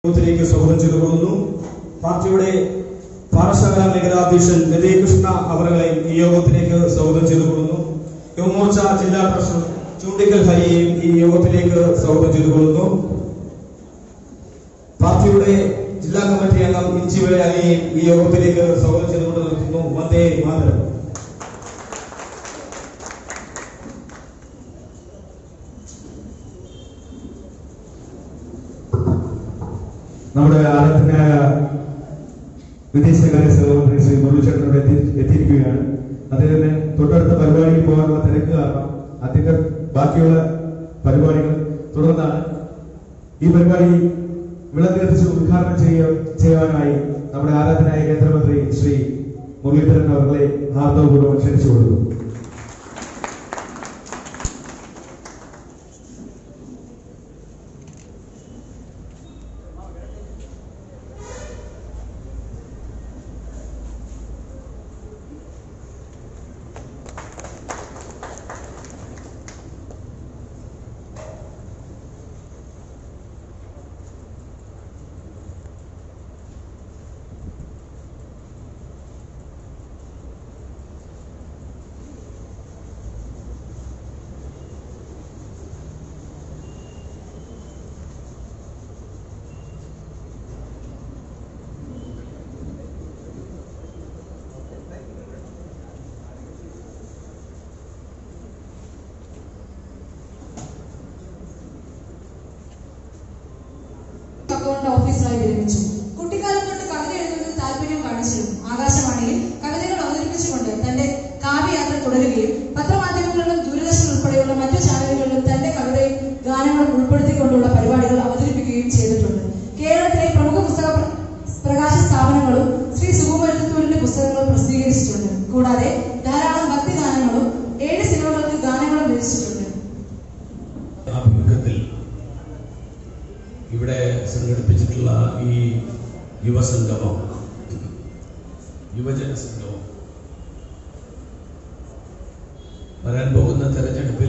യോഗത്തിലേക്ക് സ്വാഗതം ചെയ്തുകൊള്ളുന്നു പാർട്ടിയുടെ പാറശാല മേഖലാധ്യക്ഷൻ ലതീകൃഷ്ണ അവരെ ഈ യോഗത്തിലേക്ക് സ്വാഗതം ചെയ്തുകൊള്ളുന്നു യുവമോർച്ച ജില്ലാ പ്രസിഡന്റ് ചൂണ്ടിക്കൽ ഹരിയെയും ഈ യോഗത്തിലേക്ക് സ്വാഗതം ചെയ്തുകൊള്ളുന്നു പാർട്ടിയുടെ ജില്ലാ കമ്മിറ്റി അംഗം ഇഞ്ചിവരെ അലിയെയും ഈ യോഗത്തിലേക്ക് സ്വാഗതം ചെയ്തുകൊണ്ട് നിർത്തുന്നു വന്ദേ മാതരം നമ്മുടെ ആരാധനായ വിദേശകാര്യ സഹമന്ത്രി ശ്രീ മുരളീചേട്ടൻ ഇവിടെ എത്തി- എത്തിയിരിക്കുകയാണ് അദ്ദേഹത്തിന് തൊട്ടടുത്ത പരിപാടിയിൽ പോകാനുള്ള തിരക്ക് കാരണം അദ്ദേഹം ബാക്കിയുള്ള പരിപാടികൾ തുടർന്നാണ് ഈ പരിപാടി വിളക്കെത്തിച്ച് ഉദ്ഘാടനം ചെയ്യ ചെയ്യുവാനായി നമ്മുടെ ആരാധനായ കേന്ദ്രമന്ത്രി ശ്രീ മുരളീധരൻ അവരുടെ ഹാർദവപൂർവ്വം ക്ഷണിച്ചു കൊടുക്കുന്നു അക്കൗണ്ട് ഓഫീസറായി വിരമിച്ചു കുട്ടിക്കാലം തൊട്ട് കവിത എഴുതുന്നതിൽ താല്പര്യം കാണിച്ചിരുന്നു ആകാശവാണിയിൽ കവിതകൾ അവതരിപ്പിച്ചുകൊണ്ട് തന്റെ കാവ്യയാത്ര തുടരുകയും പത്രമാധ്യമങ്ങളിലും ദൂരദർശൻ ഉൾപ്പെടെയുള്ള മറ്റു ചാനലുകളിലും തന്റെ കവിതയും ഗാനങ്ങളും ഉൾപ്പെടുത്തിക്കൊണ്ടുള്ള പരിപാടികൾ അവതരിപ്പിക്കുകയും ചെയ്തിട്ടുണ്ട് കേരളത്തിലെ പ്രമുഖ പുസ്തക പ്ര- പ്രകാശ സ്ഥാപനങ്ങളും ശ്രീ സുകുമരത്തൂരിന്റെ പുസ്തകങ്ങൾ പ്രസിദ്ധീകരിച്ചിട്ടുണ്ട് കൂടാതെ ധാരാളം ഭക്തിഗാനങ്ങളും ഏഴ് സിനിമകൾക്ക് ഗാനങ്ങളും രചിച്ചിട്ടുണ്ട് ആഭിമുഖ്യത്തിൽ ഇവിടെ സംഘടിപ്പിച്ചിട്ടുള്ള ഈ യുവസംഗമം യുവജന സംഗമം വരാൻ പോകുന്ന തെരഞ്ഞെടുപ്പിൽ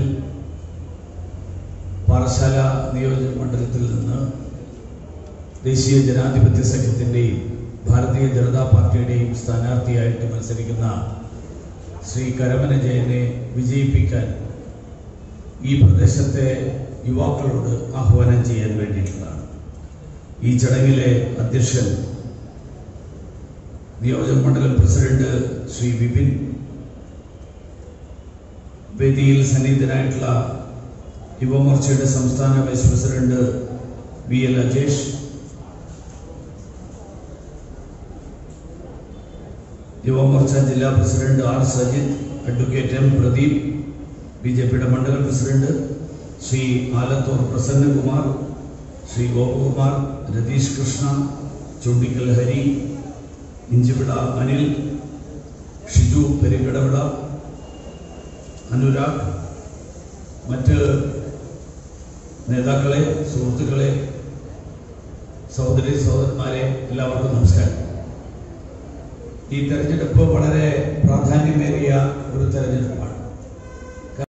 പാറശാല നിയോജക മണ്ഡലത്തിൽ നിന്ന് ദേശീയ ജനാധിപത്യ സഖ്യത്തിൻ്റെയും ഭാരതീയ ജനതാ പാർട്ടിയുടെയും സ്ഥാനാർത്ഥിയായിട്ട് മത്സരിക്കുന്ന ശ്രീ കരമന ജയനെ വിജയിപ്പിക്കാൻ ഈ പ്രദേശത്തെ യുവാക്കളോട് ആഹ്വാനം ചെയ്യാൻ വേണ്ടിയിട്ടുള്ളതാണ് ഈ ചടങ്ങിലെ അധ്യക്ഷൻ നിയോജക മണ്ഡലം പ്രസിഡന്റ് ശ്രീ വിപിൻ വേദിയിൽ സന്നിഹിതനായിട്ടുള്ള യുവമോർച്ചയുടെ സംസ്ഥാന vice president V L Ajesh Yuvamorcha ജില്ലാ president R Sajith advocate M Pradeep B J പിയുടെ മണ്ഡലം പ്രസിഡന്റ് ശ്രീ ആലത്തൂർ പ്രസന്നകുമാർ ശ്രീ ഗോപകുമാർ രതീഷ് കൃഷ്ണ ചുണ്ടിക്കൽ ഹരി ഇഞ്ചിവിട അനിൽ ഷിജു പെരിങ്കടവിട അനുരാഗ് മറ്റ് നേതാക്കളെ സുഹൃത്തുക്കളെ സഹോദരി സഹോദരന്മാരെ എല്ലാവർക്കും നമസ്കാരം ഈ തെരഞ്ഞെടുപ്പ് വളരെ പ്രാധാന്യമേറിയ ഒരു തെരഞ്ഞെടുപ്പാണ്